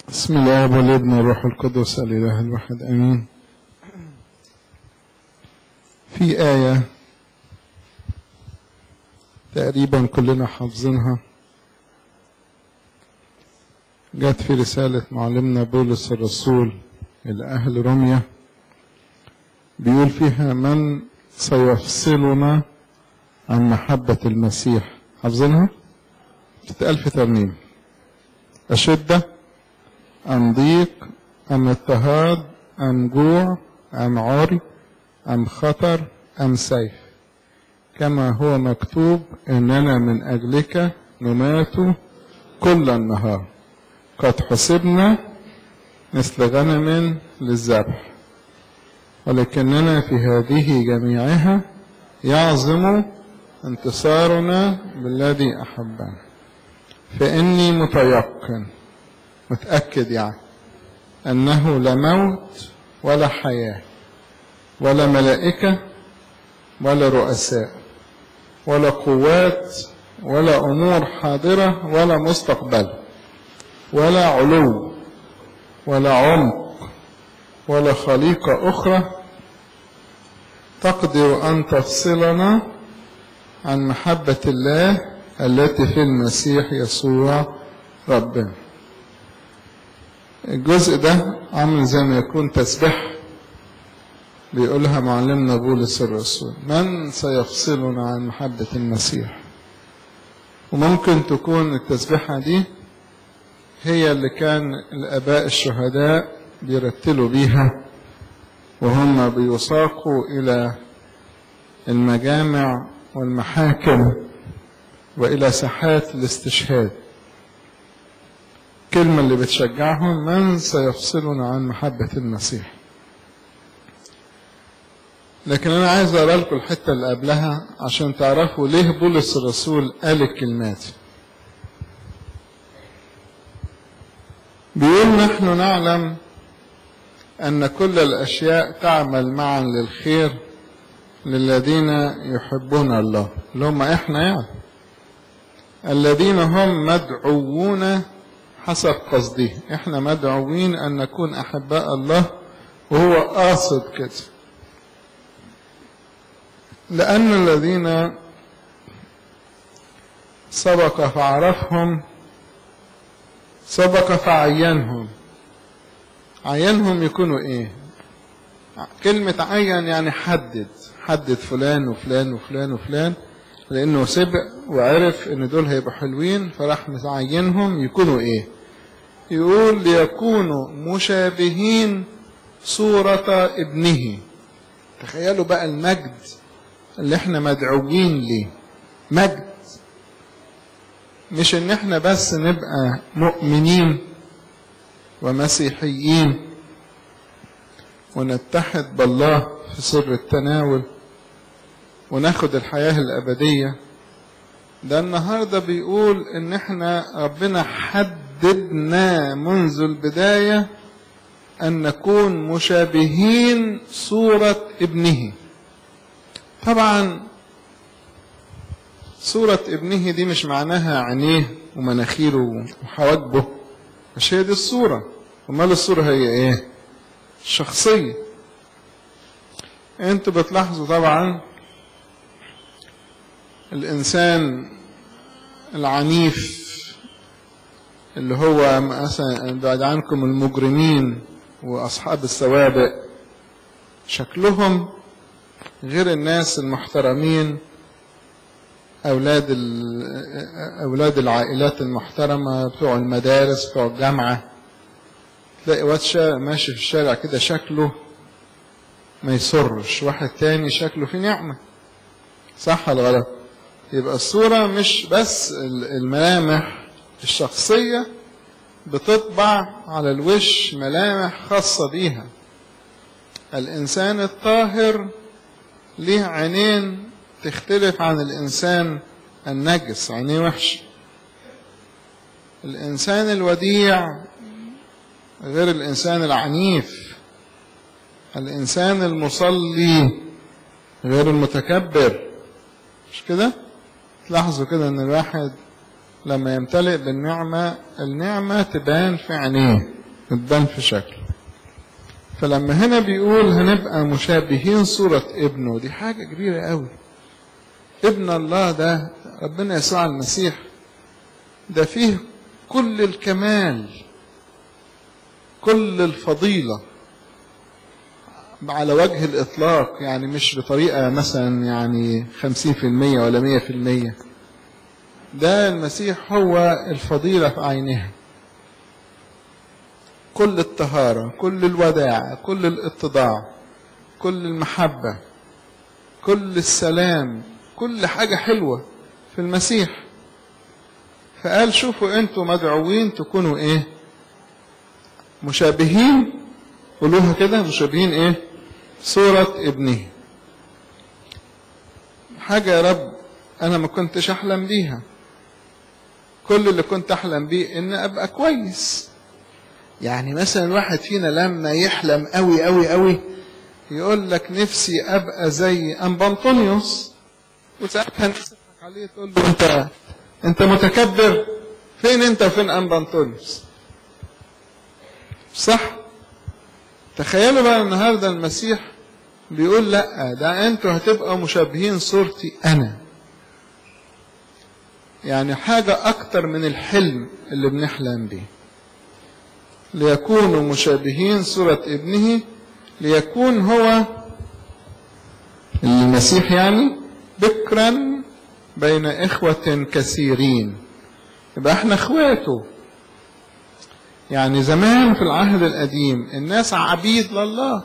بسم الله والابن والروح القدس الإله الواحد آمين في آية تقريبا كلنا حافظينها جت في رسالة معلمنا بولس الرسول إلى أهل روميا بيقول فيها من سيفصلنا عن محبة المسيح حافظينها؟ بتتقال في ترنيم أشدة أم ضيق أم اضطهاد أم جوع أم عري أم خطر أم سيف كما هو مكتوب إننا من أجلك نمات كل النهار قد حسبنا مثل غنم للذبح ولكننا في هذه جميعها يعظم انتصارنا بالذي أحبنا فإني متيقن متأكد يعني أنه لا موت ولا حياة ولا ملائكة ولا رؤساء ولا قوات ولا أمور حاضرة ولا مستقبل ولا علو ولا عمق ولا خليقة أخرى تقدر أن تفصلنا عن محبة الله التي في المسيح يسوع ربنا الجزء ده عامل زي ما يكون تسبيح بيقولها معلمنا بولس الرسول من سيفصلنا عن محبة المسيح وممكن تكون التسبيحة دي هي اللي كان الآباء الشهداء بيرتلوا بيها وهم بيساقوا إلى المجامع والمحاكم وإلى ساحات الاستشهاد الكلمة اللي بتشجعهم من سيفصلنا عن محبة المسيح لكن أنا عايز أقرأ لكم الحتة اللي قبلها عشان تعرفوا ليه بولس الرسول قال الكلمات بيقول نحن نعلم أن كل الأشياء تعمل معا للخير للذين يحبون الله اللي هم إحنا يعني الذين هم مدعوون حسب قصده احنا مدعوين ان نكون احباء الله وهو قاصد كده لان الذين سبق فعرفهم سبق فعينهم عينهم يكونوا ايه كلمة عين يعني حدد حدد فلان وفلان وفلان وفلان لانه سبق وعرف ان دول هيبقوا حلوين فراح متعينهم يكونوا ايه يقول ليكونوا مشابهين صورة ابنه تخيلوا بقى المجد اللي احنا مدعوين ليه مجد مش ان احنا بس نبقى مؤمنين ومسيحيين ونتحد بالله في سر التناول وناخد الحياة الأبدية ده النهاردة بيقول إن إحنا ربنا حددنا منذ البداية أن نكون مشابهين صورة ابنه طبعا صورة ابنه دي مش معناها عينيه ومناخيره وحواجبه مش هي دي الصورة امال الصورة هي ايه الشخصية انتوا بتلاحظوا طبعا الإنسان العنيف اللي هو مثلا بعد عنكم المجرمين وأصحاب السوابق شكلهم غير الناس المحترمين أولاد أولاد العائلات المحترمة بتوع المدارس بتوع الجامعة تلاقي واد ماشي في الشارع كده شكله ما يسرش واحد تاني شكله في نعمة صح ولا غلط؟ يبقى الصورة مش بس الملامح الشخصية بتطبع على الوش ملامح خاصة بيها الإنسان الطاهر ليه عينين تختلف عن الإنسان النجس عينيه وحش الإنسان الوديع غير الإنسان العنيف الإنسان المصلي غير المتكبر مش كده؟ تلاحظوا كده ان الواحد لما يمتلئ بالنعمة النعمة تبان في عينيه بتبان في شكله فلما هنا بيقول هنبقى مشابهين صورة ابنه دي حاجة كبيرة قوي ابن الله ده ربنا يسوع المسيح ده فيه كل الكمال كل الفضيلة على وجه الإطلاق يعني مش بطريقة مثلا يعني خمسين في المية ولا مية في المية ده المسيح هو الفضيلة في عينها كل الطهارة كل الوداع كل الاتضاع كل المحبة كل السلام كل حاجة حلوة في المسيح فقال شوفوا انتوا مدعوين تكونوا ايه مشابهين قولوها كده مشابهين ايه صورة ابنه حاجة يا رب انا ما كنتش احلم بيها كل اللي كنت احلم بيه ان ابقى كويس يعني مثلا واحد فينا لما يحلم قوي قوي قوي يقول لك نفسي ابقى زي انبنطونيوس وساعتها الناس تضحك عليه تقول له انت انت متكبر فين انت وفين انبنطونيوس صح تخيلوا بقى النهارده المسيح بيقول لا ده انتوا هتبقوا مشابهين صورتي انا يعني حاجة أكتر من الحلم اللي بنحلم بيه ليكونوا مشابهين صورة ابنه ليكون هو المسيح يعني بكرا بين إخوة كثيرين يبقى احنا اخواته يعني زمان في العهد القديم الناس عبيد لله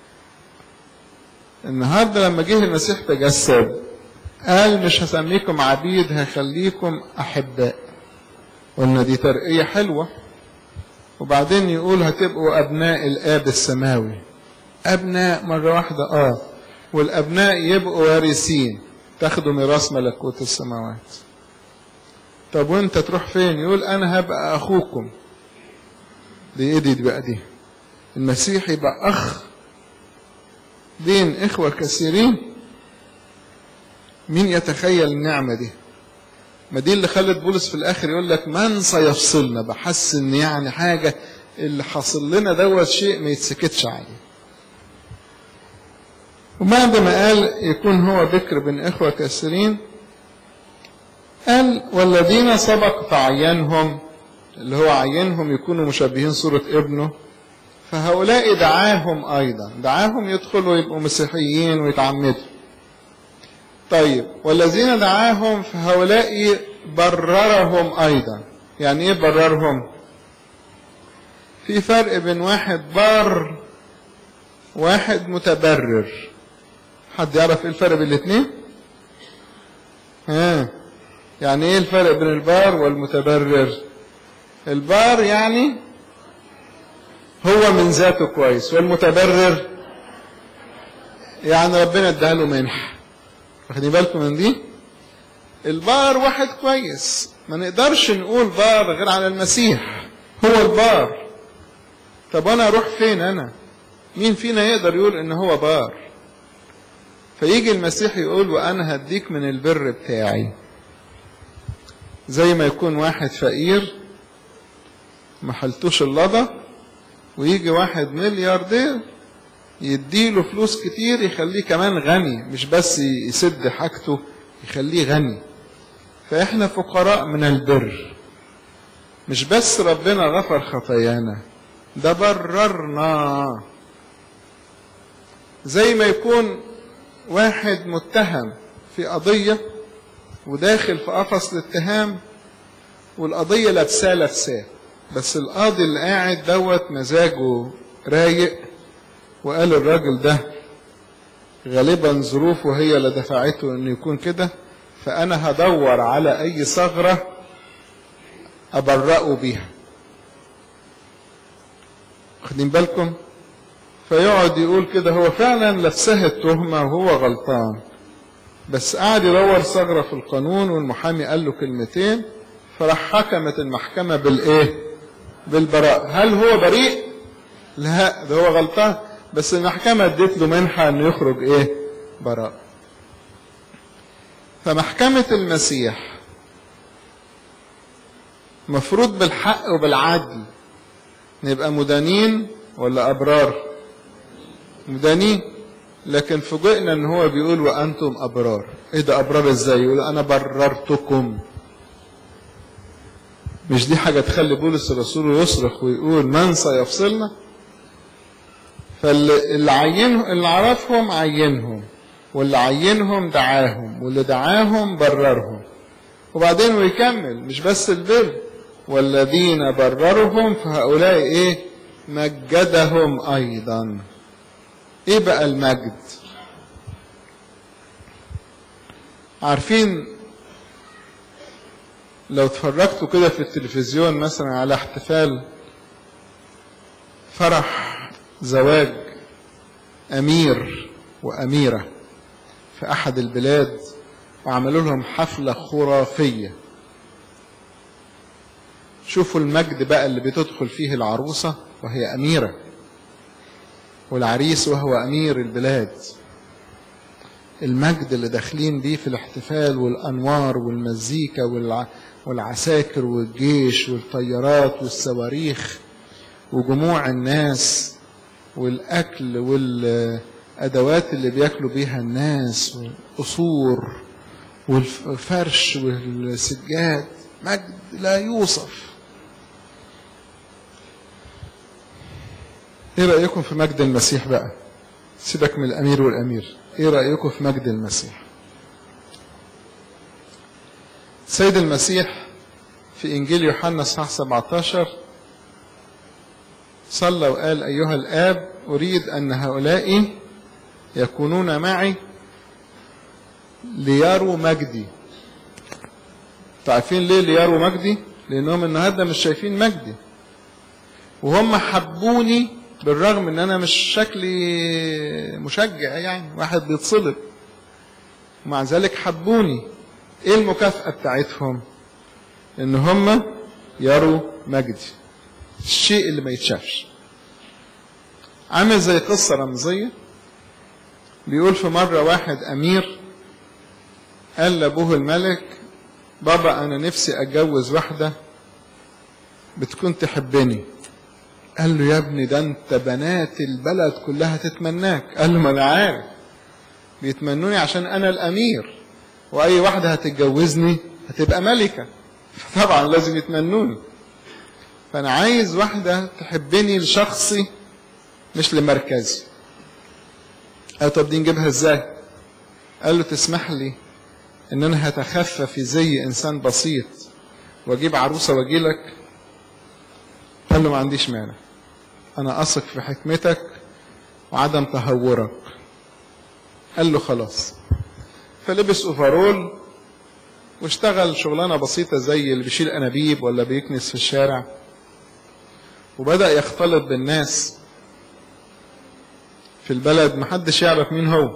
النهارده لما جه المسيح تجسد قال مش هسميكم عبيد هخليكم احباء قلنا دي ترقيه حلوه وبعدين يقول هتبقوا ابناء الاب السماوي ابناء مره واحده اه والابناء يبقوا وارثين تاخدوا ميراث ملكوت السماوات طب وانت تروح فين يقول انا هبقى اخوكم دي ايه دي بقى دي المسيح يبقى اخ بين اخوه كثيرين مين يتخيل النعمه دي ما دي اللي خلت بولس في الاخر يقول لك من سيفصلنا بحس ان يعني حاجه اللي حاصل لنا دوت شيء ما يتسكتش عليه وبعد ما قال يكون هو بكر بين اخوه كثيرين قال والذين سبق فعينهم اللي هو عينهم يكونوا مشابهين صورة ابنه فهؤلاء دعاهم أيضا دعاهم يدخلوا يبقوا مسيحيين ويتعمدوا طيب والذين دعاهم فهؤلاء بررهم أيضا يعني إيه بررهم في فرق بين واحد بار واحد متبرر حد يعرف ايه الفرق بين الاثنين ها يعني ايه الفرق بين البار والمتبرر البار يعني هو من ذاته كويس والمتبرر يعني ربنا اداله منح واخدين بالكم من دي البار واحد كويس ما نقدرش نقول بار غير على المسيح هو البار طب انا اروح فين انا مين فينا يقدر يقول ان هو بار فيجي المسيح يقول وانا هديك من البر بتاعي زي ما يكون واحد فقير ما حلتوش اللضى ويجي واحد ملياردير يديله فلوس كتير يخليه كمان غني مش بس يسد حاجته يخليه غني فاحنا فقراء من البر مش بس ربنا غفر خطايانا ده بررنا زي ما يكون واحد متهم في قضية وداخل في قفص الاتهام والقضية لابساه لابساه بس القاضي اللي قاعد دوت مزاجه رايق وقال الراجل ده غالبا ظروفه هي اللي دفعته انه يكون كده فانا هدور على اي ثغرة ابرئه بيها واخدين بالكم فيقعد يقول كده هو فعلا لبسها التهمة وهو غلطان بس قعد يدور ثغرة في القانون والمحامي قال له كلمتين فراح حكمت المحكمة بالايه بالبراءة هل هو بريء لا ده هو غلطان بس المحكمة اديت له منحة انه يخرج ايه براء فمحكمة المسيح مفروض بالحق وبالعدل نبقى مدانين ولا أبرار مدانين لكن فوجئنا ان هو بيقول وانتم ابرار ايه ده ابرار ازاي يقول انا بررتكم مش دي حاجة تخلي بولس الرسول يصرخ ويقول من سيفصلنا فاللي عينهم اللي عرفهم عينهم واللي عينهم دعاهم واللي دعاهم بررهم وبعدين ويكمل مش بس البر والذين بررهم فهؤلاء ايه مجدهم ايضا ايه بقى المجد عارفين لو اتفرجتوا كده في التلفزيون مثلا على احتفال فرح زواج امير واميره في احد البلاد وعملوا لهم حفله خرافيه شوفوا المجد بقى اللي بتدخل فيه العروسه وهي اميره والعريس وهو امير البلاد المجد اللي داخلين بيه في الاحتفال والانوار والمزيكا والع... والعساكر والجيش والطيارات والصواريخ وجموع الناس والاكل والادوات اللي بياكلوا بيها الناس والقصور والفرش والسجاد مجد لا يوصف ايه رايكم في مجد المسيح بقى سيبك من الامير والامير ايه رايكم في مجد المسيح سيد المسيح في انجيل يوحنا اصحاح 17 صلى وقال ايها الاب اريد ان هؤلاء يكونون معي ليروا مجدي عارفين ليه ليروا مجدي لانهم النهارده مش شايفين مجدي وهم حبوني بالرغم ان انا مش شكلي مشجع يعني واحد بيتصلب ومع ذلك حبوني ايه المكافأة بتاعتهم ان هم يروا مجدي الشيء اللي ما يتشافش عامل زي قصة رمزية بيقول في مرة واحد أمير قال لأبوه الملك بابا أنا نفسي أتجوز واحدة بتكون تحبني قال له يا ابني ده انت بنات البلد كلها تتمناك قال له ما انا عارف بيتمنوني عشان انا الامير واي واحده هتتجوزني هتبقى ملكه طبعا لازم يتمنوني فانا عايز واحده تحبني لشخصي مش لمركزي قال طب دي نجيبها ازاي قال له تسمح لي ان انا هتخفى في زي انسان بسيط واجيب عروسه واجيلك قال له ما عنديش مانع انا اثق في حكمتك وعدم تهورك قال له خلاص فلبس اوفرول واشتغل شغلانه بسيطه زي اللي بيشيل انابيب ولا بيكنس في الشارع وبدا يختلط بالناس في البلد محدش يعرف مين هو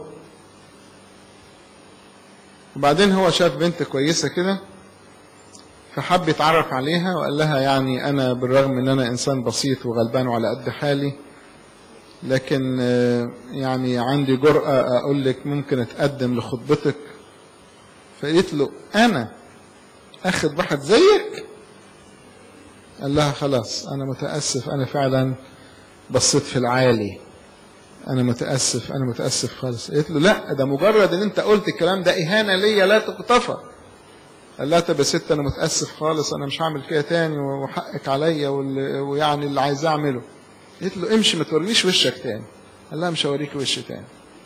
وبعدين هو شاف بنت كويسه كده فحب يتعرف عليها وقال لها يعني انا بالرغم ان انا انسان بسيط وغلبان وعلى قد حالي لكن يعني عندي جرأة اقول لك ممكن اتقدم لخطبتك فقالت له انا اخد واحد زيك قال لها خلاص انا متاسف انا فعلا بصيت في العالي انا متاسف انا متاسف خالص قالت له لا ده مجرد ان انت قلت الكلام ده اهانه ليا لا تغتفر قال لها طب يا ست انا متاسف خالص انا مش هعمل كده تاني وحقك عليا ويعني اللي عايز اعمله قالت له امشي ما تورينيش وشك تاني قال لها مش هوريك وش تاني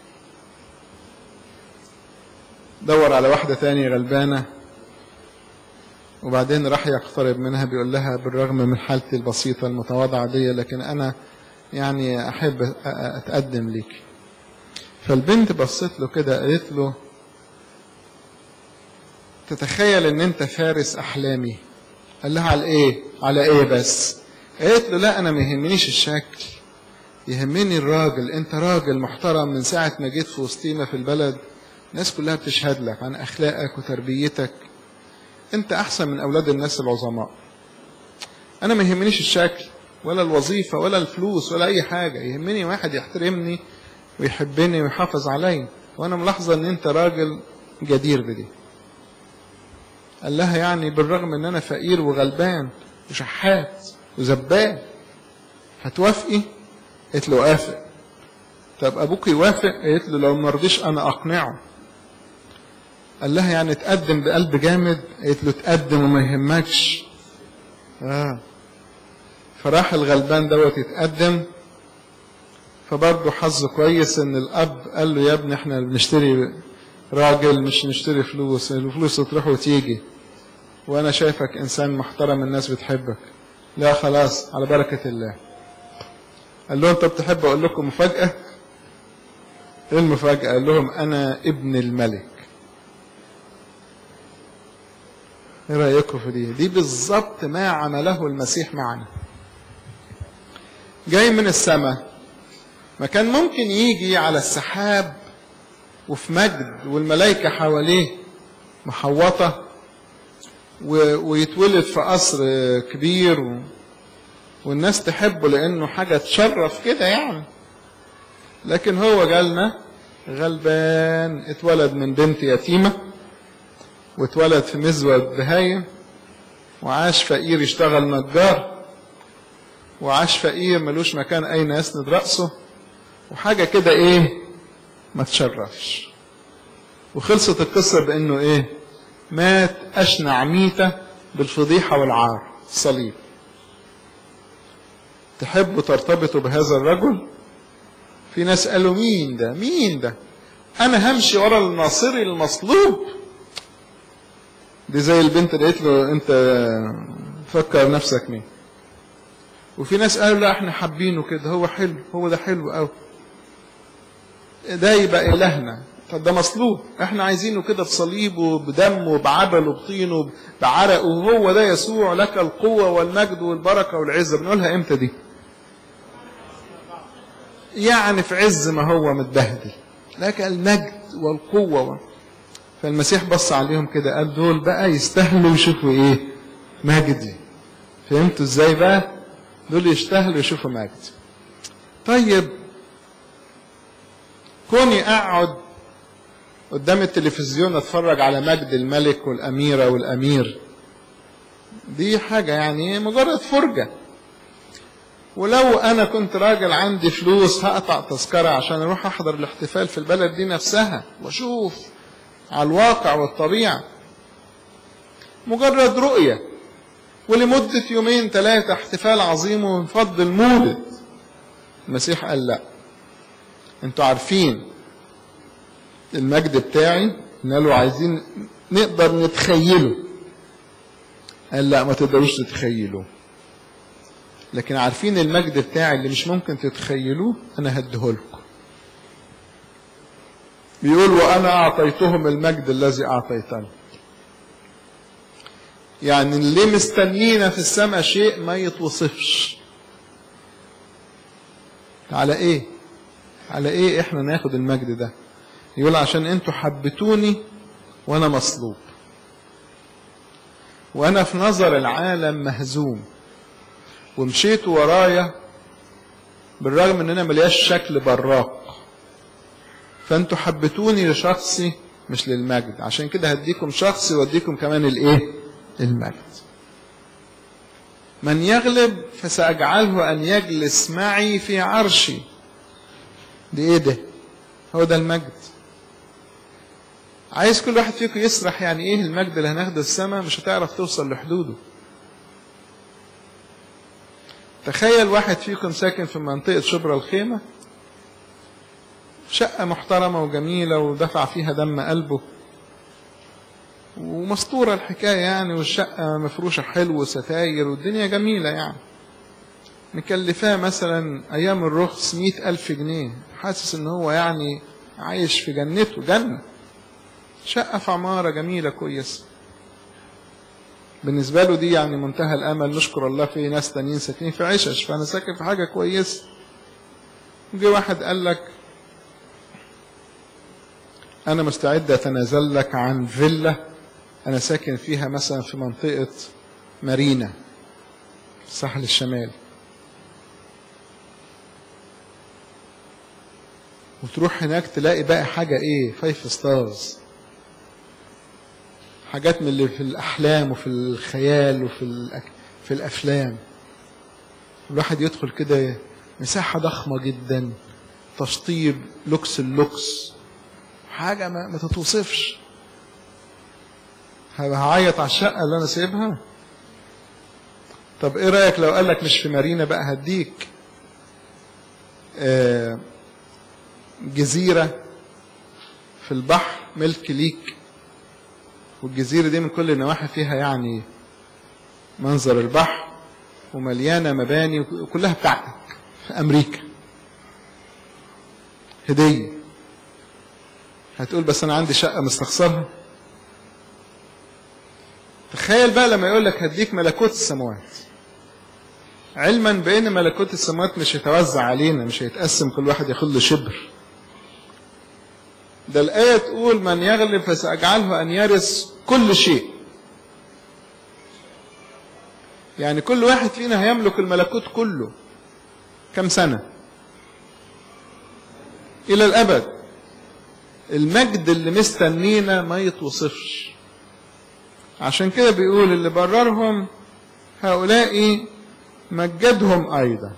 دور على واحده تانية غلبانه وبعدين راح يقترب منها بيقول لها بالرغم من حالتي البسيطه المتواضعه دي لكن انا يعني احب اتقدم ليك فالبنت بصت له كده قالت له تتخيل ان انت فارس احلامي قال لها على ايه على ايه بس قالت له لا انا ما يهمنيش الشكل يهمني الراجل انت راجل محترم من ساعة ما جيت في وسطينا في البلد الناس كلها بتشهد لك عن اخلاقك وتربيتك انت احسن من اولاد الناس العظماء انا ما يهمنيش الشكل ولا الوظيفة ولا الفلوس ولا اي حاجة يهمني واحد يحترمني ويحبني ويحافظ عليا وانا ملاحظة ان انت راجل جدير بدي قال لها يعني بالرغم ان انا فقير وغلبان وشحات وزبال هتوافقي قالت له وافق طب ابوك يوافق قالت له لو ما رضيش انا اقنعه قال لها يعني تقدم بقلب جامد قالت له تقدم وما يهمكش اه فراح الغلبان دوت يتقدم فبرضه حظه كويس ان الاب قال له يا ابني احنا بنشتري راجل مش نشتري فلوس الفلوس تروح وتيجي وانا شايفك انسان محترم الناس بتحبك لا خلاص على بركة الله قال له انت بتحب اقول لكم مفاجأة ايه المفاجأة قال لهم انا ابن الملك ايه رأيكم في دي دي بالظبط ما عمله المسيح معنا جاي من السماء ما كان ممكن يجي على السحاب وفي مجد والملائكة حواليه محوطة ويتولد في قصر كبير و... والناس تحبه لأنه حاجة تشرف كده يعني لكن هو جالنا غلبان اتولد من بنت يتيمة واتولد في مزود بهايم وعاش فقير يشتغل نجار وعاش فقير ملوش مكان أين يسند رأسه وحاجة كده إيه ما تشرفش وخلصت القصة بأنه إيه مات أشنع ميتة بالفضيحة والعار الصليب تحبوا ترتبطوا بهذا الرجل في ناس قالوا مين ده مين ده أنا همشي ورا الناصري المصلوب دي زي البنت اللي قالت له أنت فكر نفسك مين وفي ناس قالوا لا احنا حابينه كده هو حلو هو ده حلو قوي ده يبقى إلهنا طب ده مصلوب احنا عايزينه كده بصليبه بدمه بعبله بطينه بعرقه وهو ده يسوع لك القوة والمجد والبركة والعزة بنقولها امتى دي يعني في عز ما هو متبهدل لك المجد والقوة و... فالمسيح بص عليهم كده قال دول بقى يستاهلوا يشوفوا ايه مجدي فهمتوا ازاي بقى دول يستاهلوا يشوفوا مجد طيب كوني اقعد قدام التلفزيون اتفرج على مجد الملك والاميره والامير دي حاجه يعني مجرد فرجه ولو انا كنت راجل عندي فلوس هقطع تذكره عشان اروح احضر الاحتفال في البلد دي نفسها واشوف على الواقع والطبيعه مجرد رؤيه ولمده يومين ثلاثه احتفال عظيم ونفضل مولد المسيح قال لا انتوا عارفين المجد بتاعي قالوا عايزين نقدر نتخيله قال لا ما تقدروش تتخيلوه لكن عارفين المجد بتاعي اللي مش ممكن تتخيلوه انا هديهولكم بيقول وانا اعطيتهم المجد الذي اعطيتني يعني اللي مستنينا في السماء شيء ما يتوصفش على ايه على ايه احنا ناخد المجد ده يقول عشان انتوا حبتوني وانا مصلوب وانا في نظر العالم مهزوم ومشيت ورايا بالرغم ان انا ملياش شكل براق فانتوا حبتوني لشخصي مش للمجد عشان كده هديكم شخصي واديكم كمان الايه المجد من يغلب فساجعله ان يجلس معي في عرشي دي ايه ده هو ده المجد عايز كل واحد فيكم يسرح يعني ايه المجد اللي هناخده السماء مش هتعرف توصل لحدوده تخيل واحد فيكم ساكن في منطقة شبرا الخيمة شقة محترمة وجميلة ودفع فيها دم قلبه ومسطورة الحكاية يعني والشقة مفروشة حلو وستاير والدنيا جميلة يعني مكلفاه مثلا أيام الرخص مئة ألف جنيه حاسس إن هو يعني عايش في جنته جنة شقة في عمارة جميلة كويسة بالنسبة له دي يعني منتهى الأمل نشكر الله في ناس تانيين ساكنين في عشش فأنا ساكن في حاجة كويسة جه واحد قال لك أنا مستعد أتنازل لك عن فيلا أنا ساكن فيها مثلا في منطقة مارينا في الساحل الشمالي وتروح هناك تلاقي بقى حاجة إيه فايف ستارز حاجات من اللي في الأحلام وفي الخيال وفي الأك... في الأفلام الواحد يدخل كده مساحة ضخمة جدا تشطيب لوكس اللوكس حاجة ما, ما تتوصفش هعيط على الشقة اللي أنا سايبها طب إيه رأيك لو قال لك مش في مارينا بقى هديك آه جزيرة في البحر ملك ليك والجزيرة دي من كل النواحي فيها يعني منظر البحر ومليانة مباني وكلها بتاعتك في أمريكا هدية هتقول بس أنا عندي شقة مستخسرها تخيل بقى لما يقول لك هديك ملكوت السماوات علما بأن ملكوت السماوات مش هيتوزع علينا مش هيتقسم كل واحد ياخد له شبر ده الآية تقول من يغلب فسأجعله أن يرث كل شيء يعني كل واحد فينا هيملك الملكوت كله كم سنة إلى الأبد المجد اللي مستنينا ما يتوصفش عشان كده بيقول اللي بررهم هؤلاء مجدهم أيضا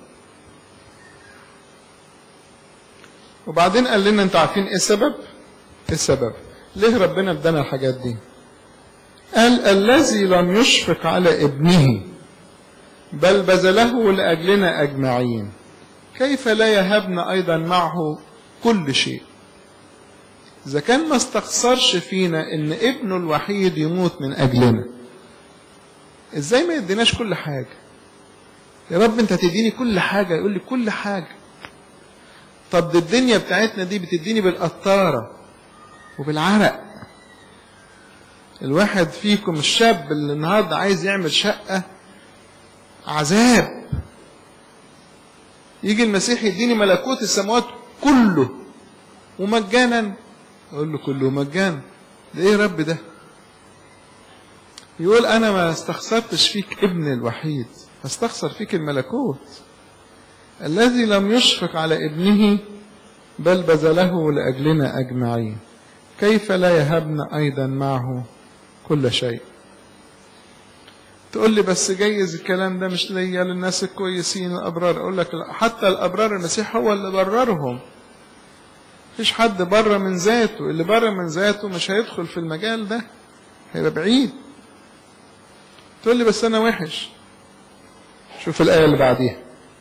وبعدين قال لنا انتوا عارفين ايه السبب؟ ايه السبب؟ ليه ربنا ادانا الحاجات دي؟ قال الذي لم يشفق على ابنه بل بذله لأجلنا أجمعين كيف لا يهبنا أيضا معه كل شيء إذا كان ما استخسرش فينا إن ابنه الوحيد يموت من أجلنا إزاي ما يديناش كل حاجة يا رب أنت هتديني كل حاجة يقول لي كل حاجة طب دي الدنيا بتاعتنا دي بتديني بالقطارة وبالعرق الواحد فيكم الشاب اللي النهارده عايز يعمل شقة عذاب يجي المسيح يديني ملكوت السماوات كله ومجانا اقول له كله مجانا ده ايه يا رب ده يقول انا ما استخسرتش فيك ابن الوحيد استخسر فيك الملكوت الذي لم يشفق على ابنه بل بذله لاجلنا اجمعين كيف لا يهبنا ايضا معه كل شيء تقول لي بس جايز الكلام ده مش ليا للناس الكويسين الابرار اقول لك لا حتى الابرار المسيح هو اللي بررهم مفيش حد بره من ذاته اللي بره من ذاته مش هيدخل في المجال ده هيبقى بعيد تقول لي بس انا وحش شوف الايه اللي بعديها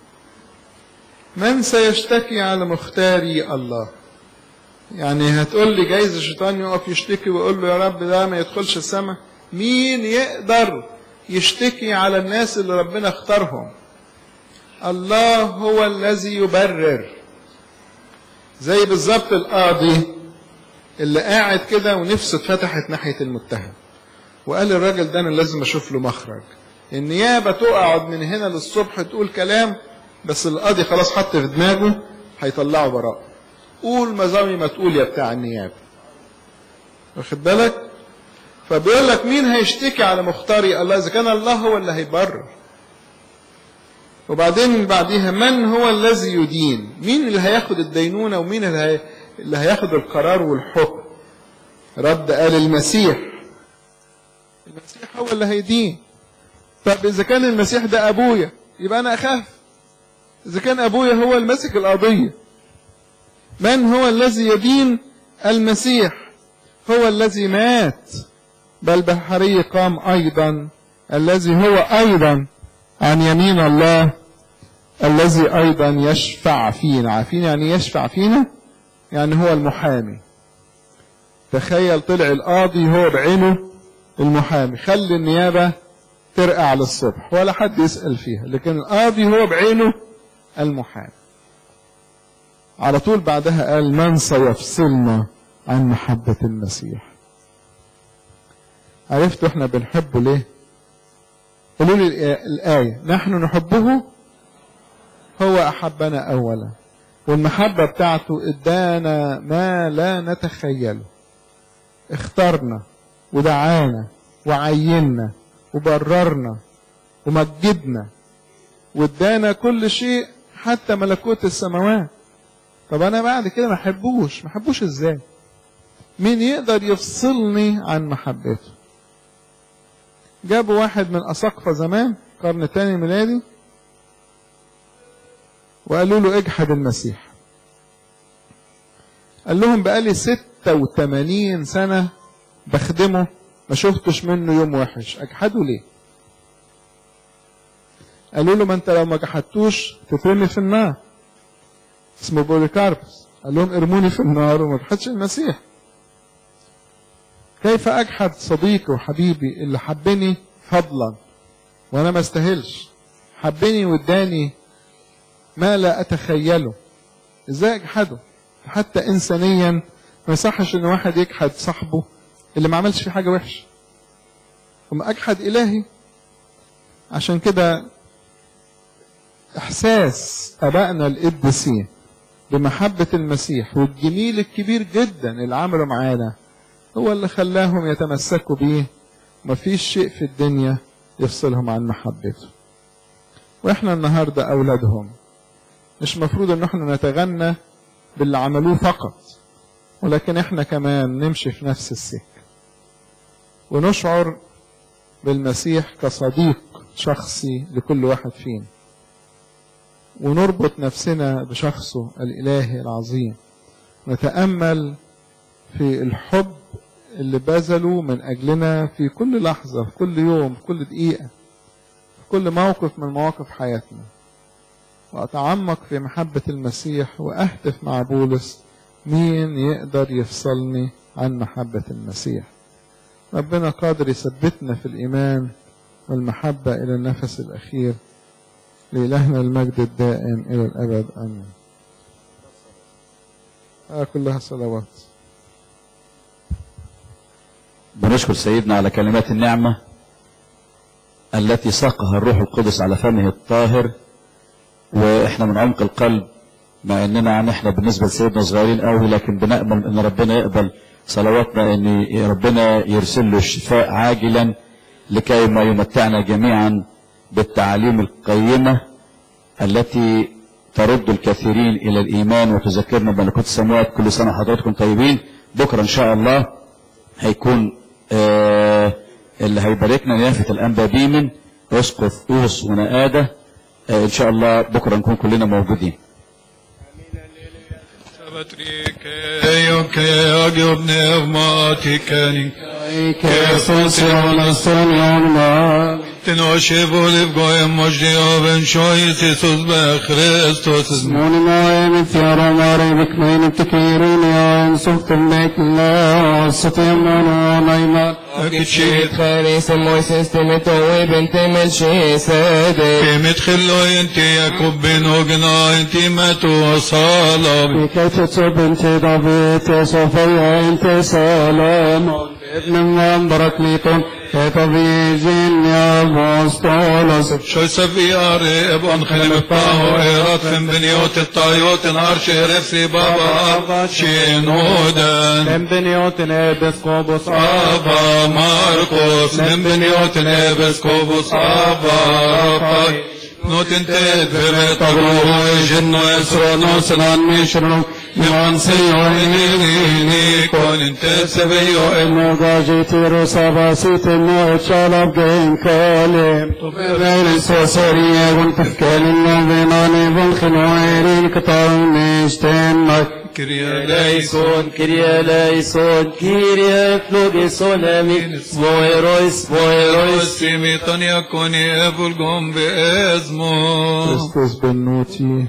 من سيشتكي على مختاري الله يعني هتقول لي جايز الشيطان يقف يشتكي ويقول له يا رب ده ما يدخلش السماء مين يقدر يشتكي على الناس اللي ربنا اختارهم الله هو الذي يبرر زي بالظبط القاضي اللي قاعد كده ونفسه اتفتحت ناحية المتهم وقال الراجل ده انا لازم اشوف له مخرج النيابة تقعد من هنا للصبح تقول كلام بس القاضي خلاص حط في دماغه هيطلعه براءة قول ما زي ما تقول يا بتاع النيابة واخد بالك فبيقول لك مين هيشتكي على مختاري الله اذا كان الله هو اللي هيبرر وبعدين بعديها من هو الذي يدين مين اللي هياخد الدينونة ومين اللي, هي... اللي هياخد القرار والحكم رد قال المسيح المسيح هو اللي هيدين طب إذا كان المسيح ده أبويا يبقى أنا أخاف إذا كان أبويا هو المسك القضية من هو الذي يدين المسيح هو الذي مات بل بحري قام أيضا الذي هو أيضا عن يمين الله الذي أيضا يشفع فينا عارفين يعني يشفع فينا يعني هو المحامي تخيل طلع القاضي هو بعينه المحامي خلي النيابة ترقع للصبح ولا حد يسأل فيها لكن القاضي هو بعينه المحامي على طول بعدها قال من سيفصلنا عن محبة المسيح عرفتوا احنا بنحبه ليه قولوا لي الآية نحن نحبه هو أحبنا أولا والمحبة بتاعته ادانا ما لا نتخيله اختارنا ودعانا وعيننا وبررنا ومجدنا وادانا كل شيء حتى ملكوت السماوات طب انا بعد كده ما احبوش ما احبوش ازاي مين يقدر يفصلني عن محبته جابوا واحد من اساقفه زمان القرن الثاني الميلادي وقالوا له اجحد المسيح قال لهم بقالي 86 سنة بخدمه ما شفتش منه يوم وحش اجحده ليه قالوا له ما انت لو ما جحدتوش تترمي في النار اسمه بوليكاربس قال لهم ارموني في النار وما تحدش المسيح كيف اجحد صديقي وحبيبي اللي حبني فضلا وانا ما استاهلش حبني واداني ما لا اتخيله ازاي اجحده حتى انسانيا ما يصحش ان واحد يجحد صاحبه اللي ما عملش فيه حاجه وحشه ثم اجحد الهي عشان كده احساس ابائنا القديسين بمحبه المسيح والجميل الكبير جدا اللي عمله معانا هو اللي خلاهم يتمسكوا بيه مفيش شيء في الدنيا يفصلهم عن محبته واحنا النهارده اولادهم مش مفروض ان احنا نتغنى باللي عملوه فقط ولكن احنا كمان نمشي في نفس السكه ونشعر بالمسيح كصديق شخصي لكل واحد فينا ونربط نفسنا بشخصه الالهي العظيم نتامل في الحب اللي بذلوا من اجلنا في كل لحظه في كل يوم في كل دقيقه في كل موقف من مواقف حياتنا واتعمق في محبه المسيح واهتف مع بولس مين يقدر يفصلني عن محبه المسيح ربنا قادر يثبتنا في الايمان والمحبه الى النفس الاخير لإلهنا المجد الدائم إلى الأبد آمين آه كلها صلوات بنشكر سيدنا على كلمات النعمة التي ساقها الروح القدس على فمه الطاهر واحنا من عمق القلب مع اننا يعني احنا بالنسبة لسيدنا صغيرين قوي لكن بنأمل ان ربنا يقبل صلواتنا ان ربنا يرسل له الشفاء عاجلا لكي ما يمتعنا جميعا بالتعاليم القيمة التي ترد الكثيرين الى الايمان وتذكرنا بملكوت السماوات كل سنة حضراتكم طيبين بكرة ان شاء الله هيكون آه اللي هيباركنا نيافة الانبا بيمن اسقف اوس ونقادة آه ان شاء الله بكرة نكون كلنا موجودين Sabatrike, ke agio pneumatikani, que funciona sonoma, תנושה בו לפגוע מושדיו בן שויס יסוס בכריסטוס. موني موين ثيارا ماري بكمين تكيرين يا سوخت الميك لا ستي مونو نايما أكتشيت خريس مويسس تمتوي بنت ملشي سادة كيمت خلو انتي يعقوب بن وقنا انتي ماتوا صالب كيف تصب انت دافيت يا صوفيا انت سلام ابن من بركليتون كيف بيجين يا بوستولوس شو سفي اري ابن خلم الطاهو ايرات فم بنيوت الطايوت نهار شرف في بابا شينودن من بنيوت نبسكوبوس أبا ماركوس من بنيوت الإبسكوبوس أبا نوتن تدفر تغلو جنو يسرو نوسنان مشرو يوان سيو إنيني كون انت سبيو إنو Nogaji tiro sabasite no chalab gen kalim. Tufel sosari egun tefkelin no venani bun khinoirin kataw nishten mak. كريا ليسون ليسون كريا ليسون كيريا فلوغيسون امين سبويرويس سبويرويس سيميتون يكون يبلغم بإزمو كريستوس بنوتي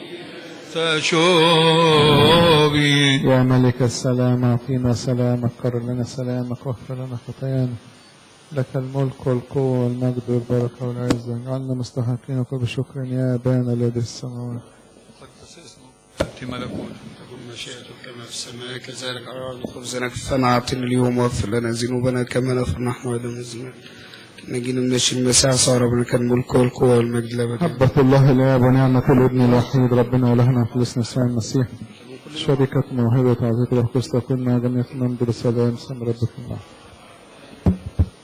تشوبي يا ملك السلام أعطينا سلامك قرر لنا سلامك واغفر لنا خطايانا لك الملك والقوة والمجد والبركة والعزة اجعلنا مستحقين كل بشكر يا أبانا الذي في السماوات قدس اسمك تأتي ملكوتك تكن مشيئتك كما في السماء كذلك على الأرض خبزنا كفانا أعطنا اليوم واغفر لنا ذنوبنا كما نغفر نحن أيضا للذنوب نجينا من المسيح صار ربنا كان الملك والقوة والمجد لأبد محبة الله الآب ونعمة الابن الوحيد ربنا ولهنا خلصنا يسوع المسيح شركة موهبة عزيز الروح القدس تكون مع جميع المجد والسلام سلام ربكم الله